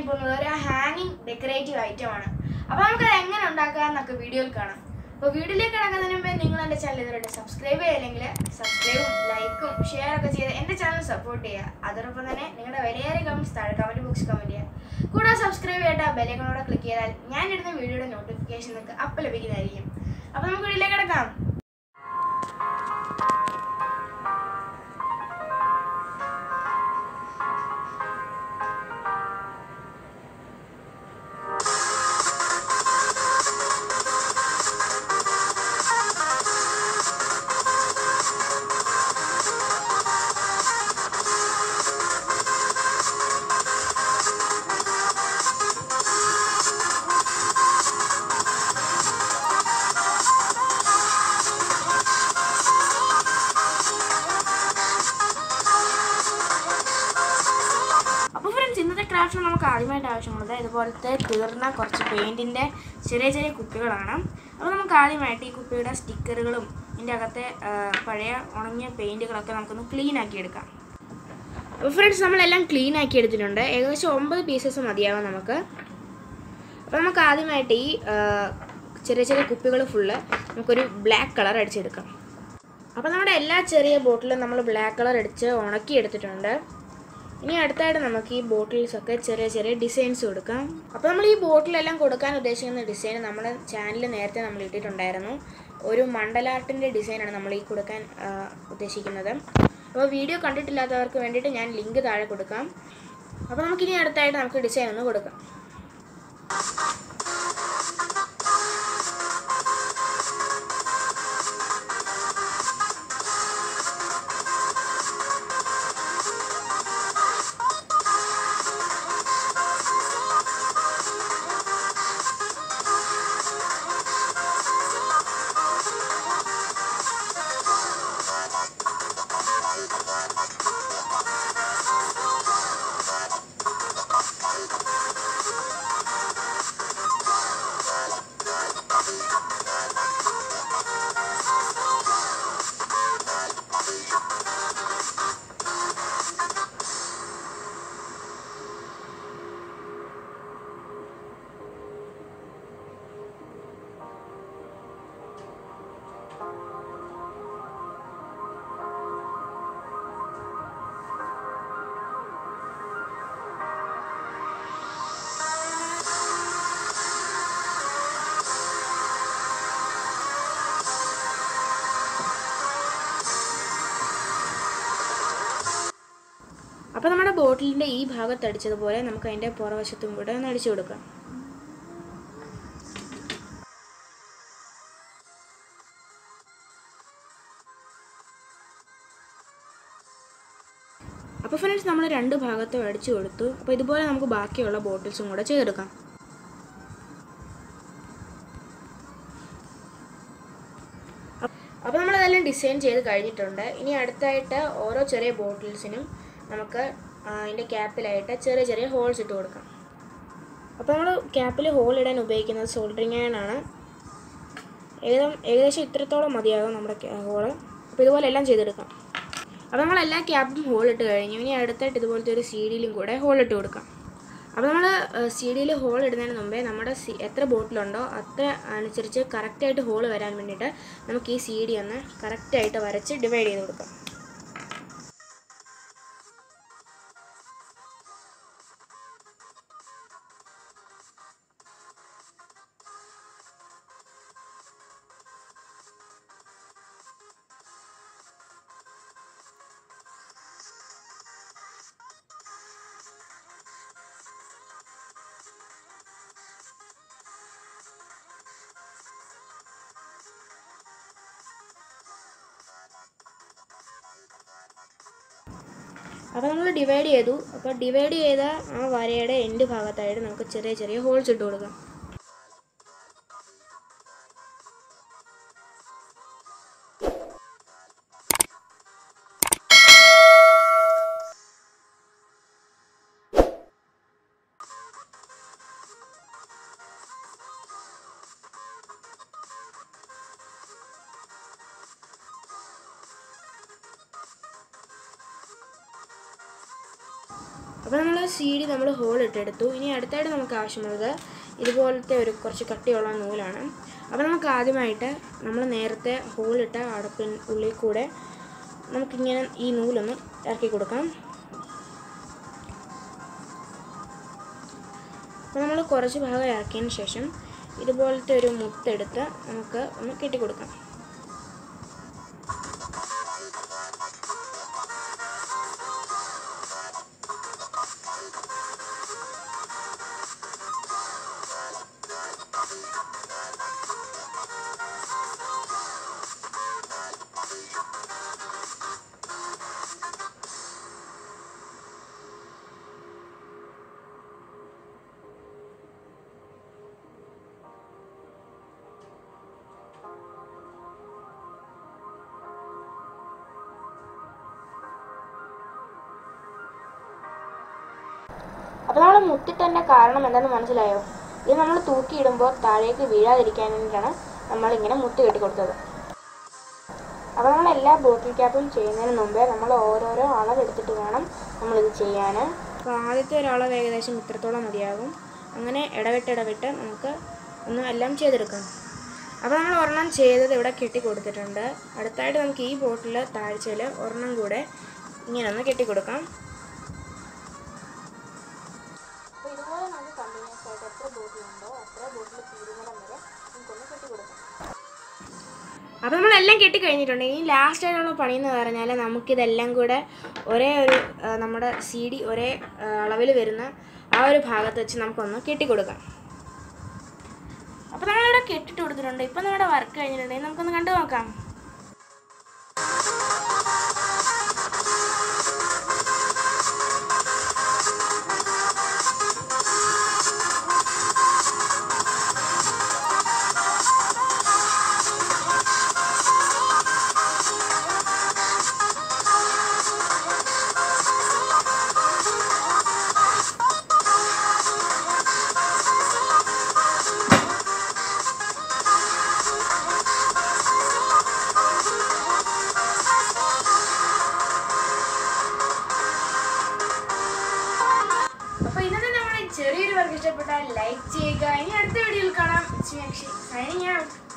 പോകുന്നത് ഒരു ഹാങ്ങിങ് ഡെക്കറേറ്റീവ് ഐറ്റം ആണ് അപ്പോൾ നമുക്കത് എങ്ങനെ ഉണ്ടാക്കാം എന്നൊക്കെ വീഡിയോയിൽ കാണാം അപ്പോൾ വീഡിയോയിലേക്ക് കിടക്കുന്നതിന് മുമ്പേ നിങ്ങൾ എൻ്റെ ചാനൽ ഇതുവരെ സബ്സ്ക്രൈബ് ചെയ്യില്ലെങ്കിൽ സബ്സ്ക്രൈബും ലൈക്കും ഷെയർ ഒക്കെ ചെയ്ത് എൻ്റെ ചാനൽ സപ്പോർട്ട് ചെയ്യുക അതോടൊപ്പം തന്നെ നിങ്ങളുടെ വിലയേറിയ കമൻറ്റ്സ് താഴെ കമൻറ്റ് ബോക്സ് കമൻറ്റ് ചെയ്യുക കൂടാതെ സബ്സ്ക്രൈബ് ചെയ്തിട്ട് ആ ബെലൈക്കണോടെ ക്ലിക്ക് ചെയ്താൽ ഞാൻ ഇടുന്ന വീഡിയോയുടെ നോട്ടിഫിക്കേഷൻ നിങ്ങൾക്ക് അപ്പം ലഭിക്കുന്നതായിരിക്കും അപ്പോൾ നമുക്ക് വീഡിയോയിലേക്ക് കിടക്കാം അപ്പോൾ ഫ്രണ്ട്സ് ഇന്നത്തെ ക്രാഫ്റ്റ് നമുക്ക് ആദ്യമായിട്ട് ആവശ്യമുള്ളത് ഇതുപോലത്തെ തീർന്ന കുറച്ച് പെയിൻറ്റിൻ്റെ ചെറിയ ചെറിയ കുപ്പികളാണ് അപ്പോൾ നമുക്ക് ആദ്യമായിട്ട് ഈ കുപ്പിയുടെ സ്റ്റിക്കറുകളും ഇതിൻ്റെ അകത്തെ ആ, പഴയ ഉണങ്ങിയ പെയിൻറ്റുകളൊക്കെ നമുക്കൊന്ന് ക്ലീൻ ആക്കി എടുക്കാം അപ്പോൾ ഫ്രണ്ട്സ് നമ്മളെല്ലാം ക്ലീൻ ആക്കി എടുത്തിട്ടുണ്ട് ഏകദേശം ഒമ്പത് പീസസ് മതിയാവും നമുക്ക് അപ്പോൾ നമുക്ക് ആദ്യമായിട്ട് ഈ ആ, ചെറിയ ചെറിയ കുപ്പികൾ ഫുള്ള് നമുക്കൊരു ബ്ലാക്ക് കളർ അടിച്ചെടുക്കാം അപ്പോൾ നമ്മുടെ എല്ലാ ചെറിയ ബോട്ടിലും നമ്മൾ ബ്ലാക്ക് കളർ അടിച്ച് ഉണക്കി എടുത്തിട്ടുണ്ട് ഇനി അടുത്തായിട്ട് നമുക്ക് ഈ ബോട്ടിൽസ് ഒക്കെ ചെറിയ ചെറിയ ഡിസൈൻസ് കൊടുക്കാം അപ്പോൾ നമ്മൾ ഈ ബോട്ടിലെല്ലാം കൊടുക്കാൻ ഉദ്ദേശിക്കുന്ന ഡിസൈൻ നമ്മുടെ ചാനലിൽ നേരത്തെ നമ്മൾ ഇട്ടിട്ടുണ്ടായിരുന്നു ഒരു മണ്ഡലാർട്ടിൻ്റെ ഡിസൈനാണ് നമ്മൾ ഈ കൊടുക്കാൻ ആ, ഉദ്ദേശിക്കുന്നത് അപ്പോൾ വീഡിയോ കണ്ടിട്ടില്ലാത്തവർക്ക് വേണ്ടിയിട്ട് ഞാൻ ലിങ്ക് താഴെ കൊടുക്കാം അപ്പോൾ നമുക്കിനി അടുത്തായിട്ട് നമുക്ക് ഡിസൈൻ ഒന്ന് കൊടുക്കാം അപ്പോൾ നമ്മുടെ ബോട്ടിലിൻ്റെ ഈ ഭാഗത്ത് അടിച്ചതുപോലെ നമുക്ക് അതിൻ്റെ പുറവശത്തും കൂടെ ഒന്ന് അടിച്ചു കൊടുക്കാം അപ്പോൾ ഫ്രണ്ട്സ് നമ്മൾ രണ്ട് ഭാഗത്തും അടിച്ചു കൊടുത്തു അപ്പോൾ ഇതുപോലെ നമുക്ക് ബാക്കിയുള്ള ബോട്ടിൽസും കൂടെ ചെയ്തെടുക്കാം അപ്പോൾ നമ്മളതെല്ലാം ഡിസൈൻ ചെയ്ത് കഴിഞ്ഞിട്ടുണ്ട് ഇനി അടുത്തായിട്ട് ഓരോ ചെറിയ ബോട്ടിൽസിനും നമുക്ക് ആ, അതിൻ്റെ ക്യാപ്പിലായിട്ട് ചെറിയ ചെറിയ ഹോൾസ് ഇട്ട് കൊടുക്കാം അപ്പോൾ നമ്മൾ ക്യാപ്പിൽ ഹോൾ ഇടാൻ ഉപയോഗിക്കുന്നത് സോൾഡറിങ് അയൺ ആണ് ഏകദേശം ഏകദേശം ഇത്രത്തോളം മതിയാകും നമ്മുടെ ഹോള് അപ്പോൾ ഇതുപോലെ എല്ലാം ചെയ്തെടുക്കാം അപ്പോൾ നമ്മൾ എല്ലാ ക്യാപ്പും ഹോൾ ഇട്ട് കഴിഞ്ഞു ഇനി അടുത്തായിട്ട് ഇതുപോലത്തെ ഒരു സി ഡിയിലും കൂടെ ഹോൾ ഇട്ട് കൊടുക്കാം അപ്പോൾ നമ്മൾ സി ഡിയിൽ ഹോൾ ഇടുന്നതിന് മുമ്പേ നമ്മുടെ സി എത്ര ബോട്ടിലുണ്ടോ അത്ര അനുസരിച്ച് കറക്റ്റായിട്ട് ഹോൾ വരാൻ വേണ്ടിയിട്ട് നമുക്ക് ഈ സി ഡി ഒന്ന് കറക്റ്റായിട്ട് വരച്ച് ഡിവൈഡ് ചെയ്ത് കൊടുക്കാം അപ്പോൾ നമ്മൾ ഡിവൈഡ് ചെയ്തു അപ്പോൾ ഡിവൈഡ് ചെയ്ത ആ വരയുടെ എൻഡ് ഭാഗത്തായിട്ട് നമുക്ക് ചെറിയ ചെറിയ ഹോൾസ് ഇട്ട് കൊടുക്കാം അപ്പോൾ നമ്മൾ സി ഡി നമ്മൾ ഹോൾ ഇട്ടെടുത്തു ഇനി അടുത്തായിട്ട് നമുക്ക് ആവശ്യമുള്ളത് ഇതുപോലത്തെ ഒരു കുറച്ച് കട്ടിയുള്ള നൂലാണ് അപ്പോൾ നമുക്ക് ആദ്യമായിട്ട് നമ്മൾ നേരത്തെ ഹോളിട്ട അടപ്പിൻ ഉള്ളിൽ കൂടെ നമുക്കിങ്ങനെ ഈ നൂലൊന്ന് ഇറക്കി കൊടുക്കാം അപ്പോൾ നമ്മൾ കുറച്ച് ഭാഗം ഇറക്കിയതിന് ശേഷം ഇതുപോലത്തെ ഒരു മുത്തെടുത്ത് നമുക്ക് ഒന്ന് കെട്ടിക്കൊടുക്കാം അപ്പോൾ നമ്മൾ മുത്തിട്ടതിൻ്റെ കാരണം എന്താണെന്ന് മനസ്സിലായോ ഇത് നമ്മൾ തൂക്കിയിടുമ്പോൾ താഴേക്ക് വീഴാതിരിക്കാൻ വേണ്ടിയിട്ടാണ് നമ്മളിങ്ങനെ മുത്ത് കെട്ടിക്കൊടുത്തത് അപ്പോൾ നമ്മൾ എല്ലാ ബോട്ടിൽ ക്യാപ്പും ചെയ്യുന്നതിന് മുമ്പേ നമ്മൾ ഓരോരോ അളവെടുത്തിട്ട് വേണം നമ്മളിത് ചെയ്യാൻ അപ്പോൾ ആദ്യത്തെ ഒരളവ് ഏകദേശം ഇത്രത്തോളം മതിയാകും അങ്ങനെ ഇടവിട്ട് ഇടവിട്ട് നമുക്ക് ഒന്ന് എല്ലാം ചെയ്തെടുക്കാം അപ്പോൾ നമ്മൾ ഒരെണ്ണം ചെയ്തത് ഇവിടെ കെട്ടി കൊടുത്തിട്ടുണ്ട് അടുത്തായിട്ട് നമുക്ക് ഈ ബോട്ടിൽ താഴ്ചയിൽ ഒരെണ്ണം കൂടെ ഇങ്ങനെ ഒന്ന് കെട്ടിക്കൊടുക്കാം അപ്പോൾ ഇതുപോലെ നമുക്ക് കണ്ടിന്യൂസ് ആയിട്ട് എത്ര ബോട്ടിലുണ്ടോ അത്ര ബോട്ടിൽ തീരുന്നിടം വരെ നമുക്കൊന്ന് കെട്ടിക്കൊടുക്കാം അപ്പോൾ നമ്മളെല്ലാം കെട്ടി കഴിഞ്ഞിട്ടുണ്ട് ഇനി ലാസ്റ്റ് ആയിട്ട് നമ്മൾ പണിയെന്ന് പറഞ്ഞാൽ നമുക്കിതെല്ലാം കൂടെ ഒരേ ഒരു ആ, നമ്മുടെ സി ഡി ഒരേ അളവിൽ വരുന്ന ആ ഒരു ഭാഗത്ത് വെച്ച് നമുക്കൊന്ന് കെട്ടിക്കൊടുക്കാം അപ്പോൾ നമ്മളിവിടെ കെട്ടിട്ട് കൊടുത്തിട്ടുണ്ട് ഇപ്പം നമ്മുടെ വർക്ക് കഴിഞ്ഞിട്ടുണ്ടെങ്കിൽ നമുക്കൊന്ന് കണ്ടു നോക്കാം അപ്പോൾ ഇന്നത്തെ നമ്മുടെ ചെറിയൊരു വർക്ക് ഇഷ്ടപ്പെട്ടാൽ ലൈക്ക് ചെയ്യുക ഇനി അടുത്ത വീഡിയോയിൽ കാണാം സൈനിങ് ഔട്ട്